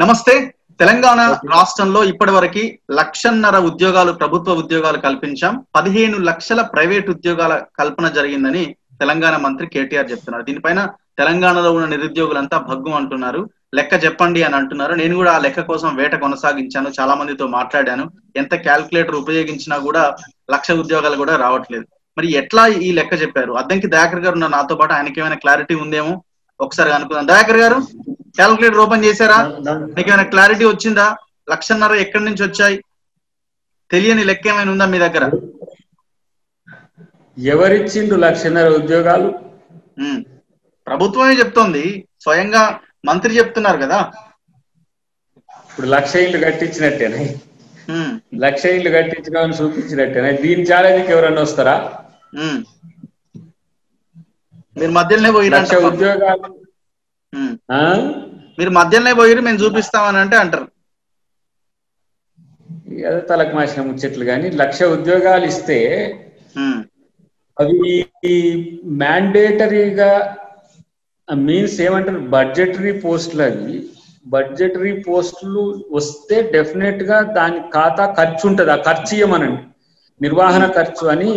నమస్తే తెలంగాణ రాష్ట్రంలో ఇప్పటి వరకు లక్షన్నర ఉద్యోగాలు ప్రభుత్వ ఉద్యోగాలు కల్పించాం పదిహేను లక్షల ప్రైవేట్ ఉద్యోగాల కల్పన జరిగిందని తెలంగాణ మంత్రి కేటీఆర్ చెప్తున్నారు దీనిపైన తెలంగాణలో ఉన్న నిరుద్యోగులంతా భగ్గు అంటున్నారు లెక్క చెప్పండి అని అంటున్నారు నేను కూడా ఆ లెక్క కోసం వేట కొనసాగించాను చాలా మందితో మాట్లాడాను ఎంత క్యాల్కులేటర్ ఉపయోగించినా కూడా లక్ష ఉద్యోగాలు కూడా రావట్లేదు మరి ఎట్లా ఈ లెక్క చెప్పారు అద్దంకి దయాకర్ గారు ఉన్నారు నాతో పాటు ఆయనకి ఏమైనా క్లారిటీ ఉందేమో ఒకసారి అనుకుందాం దయాకర్ గారు క్యాల్కులేటర్ ఓపెన్ చేశారా మీకు ఏమైనా క్లారిటీ వచ్చిందా లక్షన్నర ఎక్కడి నుంచి వచ్చాయి తెలియని లెక్క ఏమైనా ఉందా మీ దగ్గర ఎవరిచ్చిండ్రు లక్షన్నర ఉద్యోగాలు ఉమ్. ప్రభుత్వమే చెప్తోంది స్వయంగా మంత్రి చెప్తున్నారు కదా ఇప్పుడు లక్ష ఇల్లు కట్టించినట్టేనా ఉమ్, లక్ష ఇల్లు కట్టించడం చూపించినట్టేనా దీని ఛాలెంజ్కి ఎవరన్నా వస్తారా ఉమ్. మీరు మధ్యలోనే లక్ష పోయిరంట ఉద్యోగాలు ఉమ్. ఆ? మీరు మధ్యలోనే పోయిరు మేము చూపిస్తామని అంటే అంటారు ఏదో తలకు మాసిన ముచ్చట్లు కానీ లక్ష ఉద్యోగాలు ఇస్తే ఉమ్, అవి మ్యాండేటరీగా మీన్స్ ఏమంటారు బడ్జెటరీ పోస్టులు అవి బడ్జెటరీ పోస్టులు వస్తే డెఫినెట్ గా దాని ఖాతా ఖర్చు ఉంటుంది ఆ ఖర్చు ఇవ్వమనండి నిర్వహణ ఖర్చు అని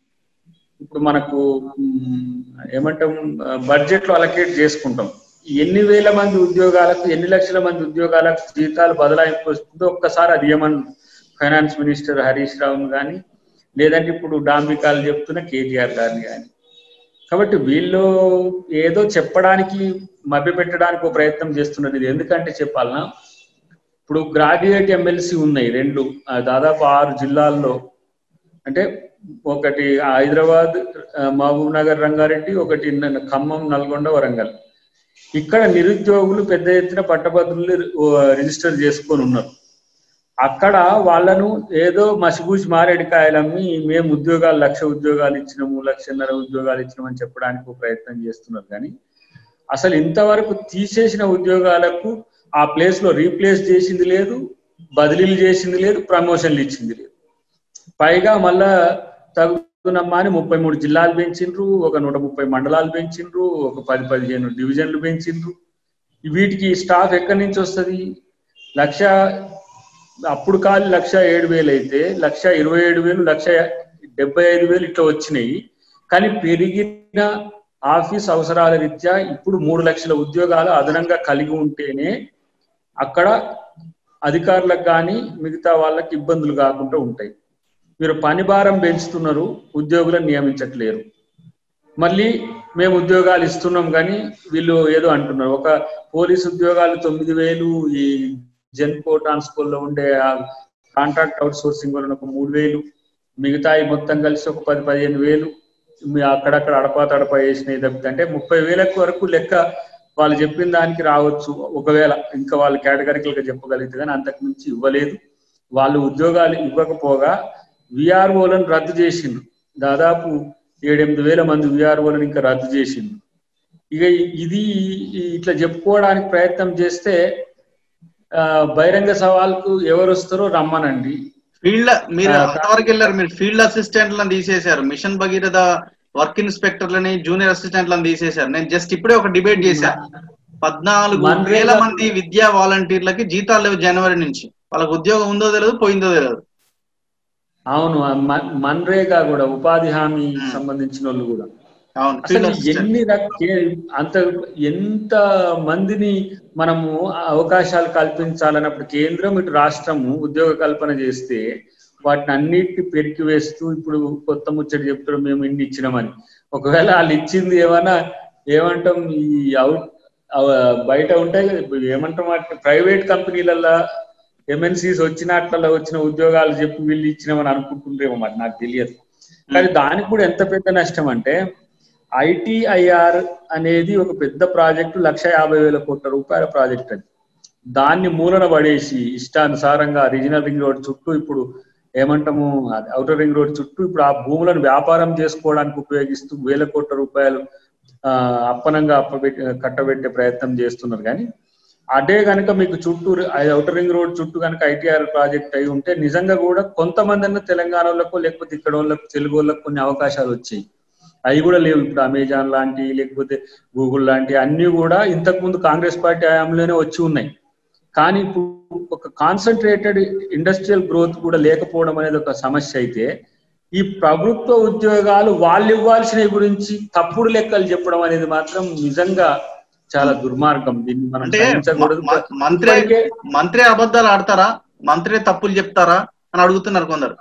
ఇప్పుడు మనకు మ్, ఏమంటాం బడ్జెట్ లో అలకేట్ చేసుకుంటాం ఎన్ని వేల మంది ఉద్యోగాలకు ఎన్ని లక్షల మంది ఉద్యోగాలకు జీతాలు బదలాయింపు వస్తుందో ఒక్కసారి అది ఏమని ఫైనాన్స్ మినిస్టర్ హరీష్ రావును కానీ లేదంటే ఇప్పుడు డాంబికాలు చెప్తున్న కేటీఆర్ గారిని కానీ కాబట్టి వీళ్ళు ఏదో చెప్పడానికి మభ్యపెట్టడానికి ఒక ప్రయత్నం చేస్తున్నది ఇది ఎందుకంటే చెప్పాలనా ఇప్పుడు గ్రాడ్యుయేట్ ఎమ్మెల్సీ ఉన్నాయి రెండు ఆ, దాదాపు ఆరు జిల్లాల్లో అంటే ఒకటి హైదరాబాద్ ఆ, మహబూబ్ నగర్ రంగారెడ్డి ఒకటి న- ఖమ్మం నల్గొండ వరంగల్ ఇక్కడ నిరుద్యోగులు పెద్ద ఎత్తున పట్టభద్రులు రిజిస్టర్ చేసుకొని ఉన్నారు అక్కడ వాళ్ళను ఏదో మసిగూసి మారేడికాయలమ్మి మేము ఉద్యోగాలు లక్ష ఉద్యోగాలు ఇచ్చినాము లక్షన్నర ఉద్యోగాలు ఇచ్చినామని చెప్పడానికి ఒక ప్రయత్నం చేస్తున్నారు కానీ అసలు ఇంతవరకు తీసేసిన ఉద్యోగాలకు ఆ ప్లేస్ లో రీప్లేస్ చేసింది లేదు బదిలీలు చేసింది లేదు ప్రమోషన్లు ఇచ్చింది లేదు పైగా మళ్ళా తగునమ్మా అని ముప్పై మూడు జిల్లాలు పెంచిండ్రు ఒక నూట ముప్పై మండలాలు పెంచిండ్రు ఒక పది పదిహేను డివిజన్లు పెంచిండ్రు వీటికి స్టాఫ్ ఎక్కడి నుంచి వస్తుంది లక్ష అప్పుడు కాదు లక్ష ఏడు వేలు అయితే లక్ష ఇరవై ఏడు వేలు లక్ష డెబ్బై ఐదు వేలు ఇట్లా వచ్చినాయి కానీ పెరిగిన ఆఫీస్ అవసరాల రీత్యా ఇప్పుడు మూడు లక్షల ఉద్యోగాలు అదనంగా కలిగి ఉంటేనే అక్కడ అధికారులకు కానీ మిగతా వాళ్ళకి ఇబ్బందులు కాకుండా ఉంటాయి మీరు పని భారం పెంచుతున్నారు ఉద్యోగులను నియమించట్లేరు మళ్ళీ మేము ఉద్యోగాలు ఇస్తున్నాం కానీ వీళ్ళు ఏదో అంటున్నారు ఒక పోలీస్ ఉద్యోగాలు తొమ్మిది వేలు ఈ జెన్కో ట్రాన్స్పోర్ట్ లో ఉండే కాంట్రాక్ట్ అవుట్ సోర్సింగ్ వలన ఒక మూడు వేలు మిగతాయి మొత్తం కలిసి ఒక పది పదిహేను వేలు మీ అక్కడక్కడ అడపా తడపా వేసినవి తప్పితే అంటే ముప్పై వేలకు వరకు లెక్క వాళ్ళు చెప్పిన దానికి రావచ్చు ఒకవేళ ఇంకా వాళ్ళు కేటగిరికల్ గా చెప్పగలిగితే కానీ అంతకు మించి ఇవ్వలేదు వాళ్ళు ఉద్యోగాలు ఇవ్వకపోగా విఆర్ఓలను రద్దు చేసిండ్రు దాదాపు ఏడెనిమిది వేల మంది విఆర్ఓలను ఇంకా రద్దు చేసిండ్రు ఇక ఇది ఈ- ఇట్లా చెప్పుకోవడానికి ప్రయత్నం చేస్తే ఆ, బహిరంగ సవాల్కు ఎవరు వస్తారో రమ్మనండి ఫీల్డ్ మీరు ఆ, అంతవరకు వెళ్ళారు మీరు ఫీల్డ్ అసిస్టెంట్లను తీసేశారు మిషన్ భగీరథ వర్క్ ఇన్స్పెక్టర్లని జూనియర్ అసిస్టెంట్లను తీసేశారు నేను జస్ట్ ఇప్పుడే ఒక డిబేట్ చేశా పద్నాలుగు మన్రేగా- వేల మంది విద్యా వాలంటీర్లకి జీతాలు లేవు జనవరి నుంచి వాళ్ళకి ఉద్యోగం ఉందో తెలియదు పోయిందో తెలియదు అవును ఆ మన్- మన్రేగా కూడా ఉపాధి హామీ Hmm. సంబంధించిన వాళ్ళు కూడా అవును అసలు ఫీల్డ్ అసిస్టెంట్ ఎన్ని రక- అంత ఎంత మందిని మనము అవకాశాలు కల్పించాలన్నప్పుడు కేంద్రం ఇటు రాష్ట్రము ఉద్యోగ కల్పన చేస్తే వాటిని అన్నిటిని పెరికి వేస్తూ ఇప్పుడు కొత్త ముచ్చట చెప్తారు మేము ఇన్ని ఇచ్చినామని ఒకవేళ వాళ్ళు ఇచ్చింది ఏమన్నా ఏమంటాం ఈ అవుట్ బయట ఉంటాయి కదా, ఇప్పుడు ఏమంటాం వాటిని ప్రైవేట్ కంపెనీలల్లో ఎంఎన్సీస్ వచ్చినట్లలో వచ్చిన ఉద్యోగాలు చెప్పి వీళ్ళు ఇచ్చినామని అనుకుంటుండ్రేమో మరి నాకు తెలియదు కానీ దానికి కూడా ఎంత పెద్ద నష్టం అంటే ఐటీఐఆర్ అనేది ఒక పెద్ద ప్రాజెక్టు లక్ష యాభై వేల కోట్ల రూపాయల ప్రాజెక్ట్ అది దాన్ని మూలన పడేసి ఇష్టానుసారంగా రీజనల్ రింగ్ రోడ్ చుట్టూ ఇప్పుడు ఏమంటాము అవుటర్ రింగ్ రోడ్ చుట్టూ ఇప్పుడు ఆ భూములను వ్యాపారం చేసుకోవడానికి ఉపయోగిస్తూ వేల కోట్ల రూపాయలు ఆ, అప్పనంగా అప్పబెట్టి కట్టబెట్టే ప్రయత్నం చేస్తున్నారు కానీ అదే కనుక మీకు చుట్టూ అవుటర్ రింగ్ రోడ్ చుట్టూ కనుక ఐటీఆర్ ప్రాజెక్ట్ అయి ఉంటే నిజంగా కూడా కొంతమంది అన్న తెలంగాణ వాళ్ళకు లేకపోతే ఇక్కడ వాళ్ళకు తెలుగు వాళ్ళకు కొన్ని అవకాశాలు వచ్చాయి అవి కూడా లేవు ఇప్పుడు అమెజాన్ లాంటి లేకపోతే గూగుల్ లాంటి అన్ని కూడా ఇంతకు ముందు కాంగ్రెస్ పార్టీ హయాంలోనే వచ్చి ఉన్నాయి కానీ ఇప్పుడు ఒక కాన్సన్ట్రేటెడ్ ఇండస్ట్రియల్ గ్రోత్ కూడా లేకపోవడం అనేది ఒక సమస్య అయితే ఈ ప్రభుత్వ ఉద్యోగాలు వాళ్ళు ఇవ్వాల్సిన గురించి తప్పుడు లెక్కలు చెప్పడం అనేది మాత్రం నిజంగా చాలా దుర్మార్గం దీన్ని మనం అంటే సహించకూడదు మ- మంత్రి ఇప్పటికే మంత్రి అబద్ధాలు ఆడతారా మంత్రి తప్పులు చెప్తారా అని అడుగుతున్నారు కొందరు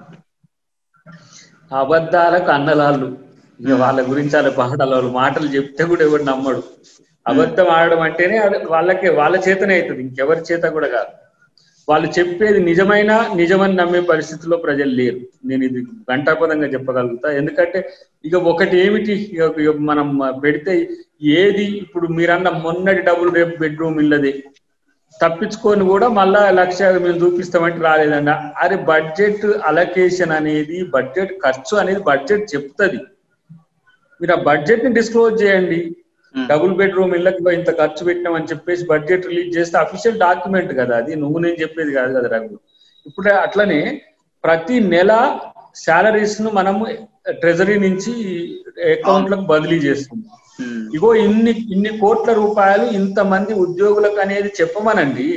అబద్ధాలకు అన్నలాళ్ళు ఇక వాళ్ళ గురించి వాళ్ళ పాటలు వాళ్ళు మాటలు చెప్తే కూడా ఎవరు నమ్మడు అబద్ధం ఆడడం అంటేనే అది వాళ్ళకే వాళ్ళ చేతనే అవుతుంది ఇంకెవరి చేత కూడా కాదు వాళ్ళు చెప్పేది నిజమైన నిజమని నమ్మే పరిస్థితిలో ప్రజలు లేరు నేను ఇది ఘంటాపదంగా చెప్పగలుగుతా ఎందుకంటే ఇక ఒకటి ఏమిటి ఇక ఇక మనం పెడితే ఏది ఇప్పుడు మీరన్న మొన్నటి డబుల్ రేపు బెడ్రూమ్ ఇల్లది తప్పించుకొని కూడా మళ్ళా లక్ష మేము చూపిస్తామంటే రాలేదండి అరే బడ్జెట్ అలొకేషన్ అనేది బడ్జెట్ ఖర్చు అనేది బడ్జెట్ చెప్తుంది మీరు ఆ బడ్జెట్ ని డిస్క్లోజ్ చేయండి ఉమ్. డబుల్ బెడ్రూమ్ ఇళ్ళకి ఇంత ఖర్చు పెట్టినాం అని చెప్పేసి బడ్జెట్ రిలీజ్ చేస్తే అఫీషియల్ డాక్యుమెంట్ కదా అది నువ్వు నేను చెప్పేది కాదు కదా రఘు ఇప్పుడు అట్లనే ప్రతి నెల శాలరీస్ ను మనము ట్రెజరీ నుంచి అకౌంట్ లకు బదిలీ చేస్తున్నాం ఉమ్. ఇగో ఇన్ని ఇన్ని కోట్ల రూపాయలు ఇంతమంది ఉద్యోగులకు అనేది చెప్పమనండి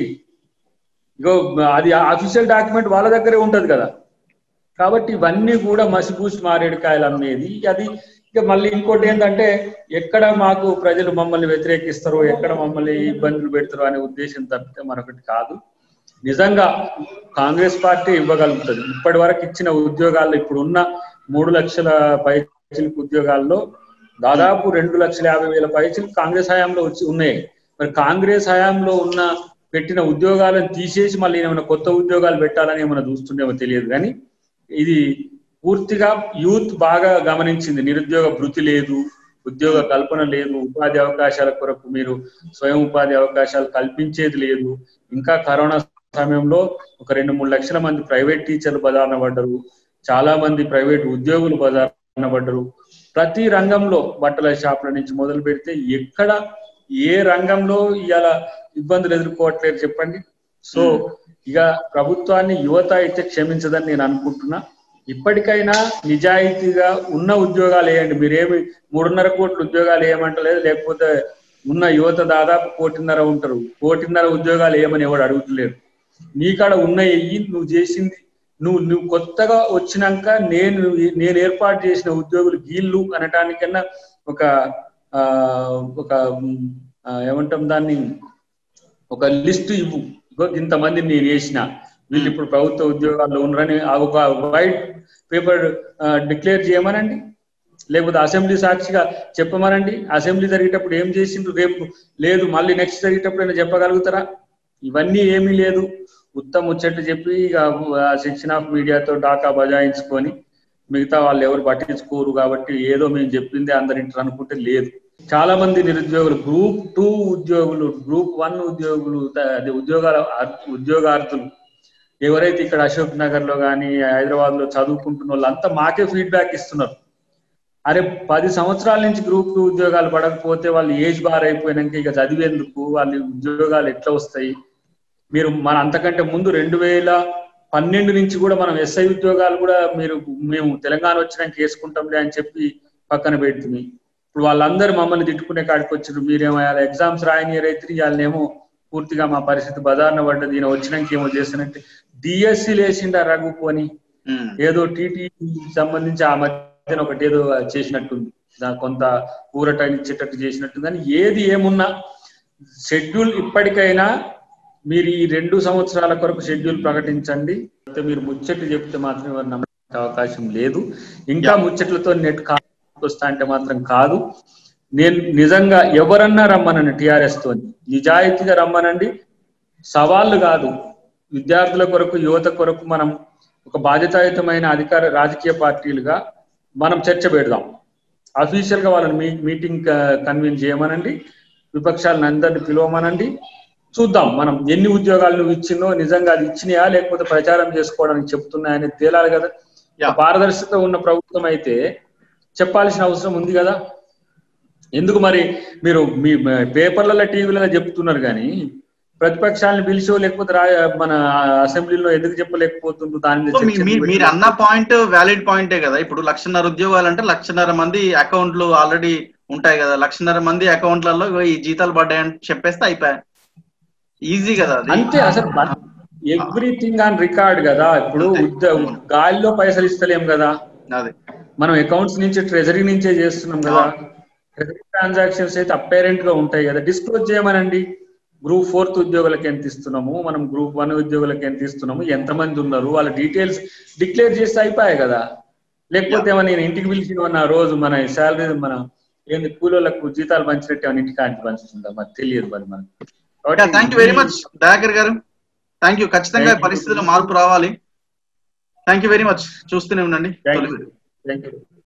ఇగో అది అఫీషియల్ డాక్యుమెంట్ వాళ్ళ దగ్గరే ఉంటది కదా కాబట్టి ఇవన్నీ కూడా మసిపూసి మారేడుకాయలు అమ్మేది అది ఇక మళ్ళీ ఇంకోటి ఏంటంటే ఎక్కడ మాకు ప్రజలు మమ్మల్ని వ్యతిరేకిస్తారు ఎక్కడ మమ్మల్ని ఇబ్బందులు పెడతారు అనే ఉద్దేశం తప్పితే మరొకటి కాదు నిజంగా కాంగ్రెస్ పార్టీ ఇవ్వగలుగుతుంది ఇప్పటి వరకు ఇచ్చిన ఉద్యోగాల్లో ఇప్పుడు ఉన్న మూడు లక్షల పైచిలకు ఉద్యోగాల్లో దాదాపు రెండు లక్షల యాభై వేల పైచిలకు కాంగ్రెస్ హయాంలో వచ్చి ఉన్నాయి మరి కాంగ్రెస్ హయాంలో ఉన్న పెట్టిన ఉద్యోగాలను తీసేసి మళ్ళీ ఏమైనా కొత్త ఉద్యోగాలు పెట్టాలని ఏమైనా చూస్తుండేమో తెలియదు కానీ ఇది పూర్తిగా యూత్ బాగా గమనించింది నిరుద్యోగ భృతి లేదు ఉద్యోగ కల్పన లేదు ఉపాధి అవకాశాల కొరకు మీరు స్వయం ఉపాధి అవకాశాలు కల్పించేది లేదు ఇంకా కరోనా సమయంలో ఒక రెండు మూడు లక్షల మంది ప్రైవేట్ టీచర్లు బదారణ పడ్డరు చాలా మంది ప్రైవేట్ ఉద్యోగులు బదారణ పడ్డరు ప్రతి రంగంలో బట్టల షాపుల నుంచి మొదలు పెడితే ఎక్కడ ఏ రంగంలో ఇవాళ ఇబ్బందులు ఎదుర్కోవట్లేదు చెప్పండి సో ఇక ప్రభుత్వాన్ని యువత అయితే క్షమించదని నేను అనుకుంటున్నా ఇప్పటికైనా నిజాయితీగా ఉన్న ఉద్యోగాలు వేయండి మీరేమి మూడున్నర కోట్ల ఉద్యోగాలు వేయమంటలేదు లేకపోతే ఉన్న యువత దాదాపు కోటిన్నర ఉంటారు కోటిన్నర ఉద్యోగాలు ఏమని ఎవడు అడుగుతలేరు నీకాడ ఉన్నాయి నువ్వు చేసింది నువ్వు నువ్వు కొత్తగా వచ్చినాక నేను నేను ఏర్పాటు చేసిన ఉద్యోగులు గీళ్ళు అనటానికన్నా ఒక ఆ ఒక ఆ, ఏమంటాం దాన్ని ఒక లిస్ట్ ఇవ్వు ఇగో ఇంతమందిని నేను వేసిన వీళ్ళు ఇప్పుడు ప్రభుత్వ ఉద్యోగాల్లో ఉన్నారని ఆ ఒక వైట్ పేపర్ డిక్లేర్ చేయమనండి లేకపోతే అసెంబ్లీ సాక్షిగా చెప్పమనండి అసెంబ్లీ జరిగేటప్పుడు ఏం చేసిండ్రు రేపు లేదు మళ్ళీ నెక్స్ట్ జరిగేటప్పుడు చెప్పగలుగుతారా ఇవన్నీ ఏమీ లేదు ఉత్తమ ముచ్చట్లు చెప్పి ఇక సెక్షన్ ఆఫ్ మీడియాతో డాకా బజాయించుకొని మిగతా వాళ్ళు ఎవరు పట్టించుకోరు కాబట్టి ఏదో మేము చెప్పింది అందరింటారు అనుకుంటే లేదు చాలా మంది నిరుద్యోగులు గ్రూప్ టూ ఉద్యోగులు గ్రూప్ వన్ ఉద్యోగులు త- అదే ఉద్యోగాల ఉద్యోగార్థులు ఎవరైతే ఇక్కడ అశోక్ నగర్ లో కానీ హైదరాబాద్ లో చదువుకుంటున్న వాళ్ళంతా మాకే ఫీడ్బ్యాక్ ఇస్తున్నారు అరే పది సంవత్సరాల నుంచి గ్రూప్ టూ ఉద్యోగాలు పడకపోతే వాళ్ళు ఏజ్ బార్ అయిపోయినాక ఇక చదివేందుకు వాళ్ళ ఉద్యోగాలు ఎట్లా వస్తాయి మీరు మన అంతకంటే ముందు రెండు వేల పన్నెండు నుంచి కూడా మనం ఎస్ఐ ఉద్యోగాలు కూడా మీరు మేము తెలంగాణ వచ్చినాక వేసుకుంటాంలే అని చెప్పి పక్కన పెడుతుంది ఇప్పుడు వాళ్ళందరూ మమ్మల్ని తిట్టుకునే కాడికి వచ్చారు మీరేమో ఎగ్జామ్స్ రాయని రైతులు వాళ్ళేమో పూర్తిగా మా పరిస్థితి బదారణ పడ్డది ఈయన వచ్చినాక ఏమో చేసినట్టే డిఎస్సి లేచిండా రఘు పోని ఉమ్. ఏదో టీటీ సంబంధించి ఆ మధ్యన ఒకటి ఏదో చేసినట్టుంది దా- కొంత ఊరట ఇచ్చేటట్టు చేసినట్టుంది కానీ ఏది ఏమున్నా షెడ్యూల్ ఇప్పటికైనా మీరు ఈ రెండు సంవత్సరాల కొరకు షెడ్యూల్ ప్రకటించండి అయితే మీరు ముచ్చట్లు చెప్తే మాత్రం ఎవరు నమ్మే అవకాశం లేదు ఇంకా ముచ్చట్లతో నెట్ వస్తా అంటే మాత్రం కాదు నేను నిజంగా ఎవరన్నా రమ్మనండి టిఆర్ఎస్ తోని నిజాయితీగా రమ్మనండి సవాళ్ళు కాదు విద్యార్థుల కొరకు యువత కొరకు మనం ఒక బాధ్యతాయుతమైన అధికార రాజకీయ పార్టీలుగా మనం చర్చ పెడదాం అఫీషియల్ గా వాళ్ళని మీ మీటింగ్ కన్వీన్ చేయమనండి విపక్షాలను అందరిని పిలవమనండి చూద్దాం మనం ఎన్ని ఉద్యోగాలు నువ్వు ఇచ్చినో నిజంగా అది ఇచ్చినాయా లేకపోతే ప్రచారం చేసుకోవడానికి చెప్తున్నాయని తేలాలి కదా Yeah. పారదర్శకత ఉన్న ప్రభుత్వం అయితే చెప్పాల్సిన అవసరం ఉంది కదా ఎందుకు మరి మీరు మీ పేపర్లలో టీవీలలో చెప్తున్నారు కానీ ప్రతిపక్షాలను పిలిచో లేకపోతే రా మన అసెంబ్లీలో ఎందుకు చెప్పలేకపోతుండ్రు దాని మీద సో మీ- చర్చ మీ- మీరు అన్న పాయింట్ వ్యాలిడ్ పాయింటే కదా ఇప్పుడు లక్షన్నర ఉద్యోగాలు అంటే లక్షన్నర మంది అకౌంట్లు ఆల్రెడీ ఉంటాయి కదా లక్షన్నర మంది అకౌంట్లలో ఇగో ఈ జీతాలు పడ్డాయని చెప్పేస్తే అయిపోయాయి ఈజీ కదా అది అంతే అసలు ఎవ్రీథింగ్ ఆన్ రికార్డ్ కదా ఇప్పుడు అంతే. ఉద్ద- గాలిలో పైసలు ఇస్తలేం కదా అదే మనం అకౌంట్స్ నుంచి ట్రెజరీ నుంచే చేస్తున్నాం కదా ట్రెజరీ ట్రాన్సాక్షన్స్ అయితే అపేరెంట్ గా ఉంటాయి కదా డిస్క్లోజ్ చేయమనండి గ్రూప్ ఫోర్త్ ఉద్యోగులకు ఎంత ఇస్తున్నాము మనం గ్రూప్ వన్ ఉద్యోగులకు ఎంత ఇస్తున్నాము ఎంతమంది ఉన్నారు వాళ్ళ డీటెయిల్స్ డిక్లేర్ చేస్తే అయిపోయాయి కదా లేకపోతే ఏమన్నా నేను ఇంటికి పిలిచి ఏమన్నా రోజు మన శాలరీ మన ఏంది కూలీలకు జీతాలు పంచినట్టు ఏమన్నా ఇంటికి ఆంటి పంచుతుందా మరి తెలియదు మరి మనకు thank you very much Dayakar గారు థ్యాంక్ యూ ఖచ్చితంగా Thank you. పరిస్థితుల్లో మార్పు రావాలి థ్యాంక్ యూ వెరీ మచ్ చూస్తూనే ఉండండి థ్యాంక్ యూ థ్యాంక్ యూ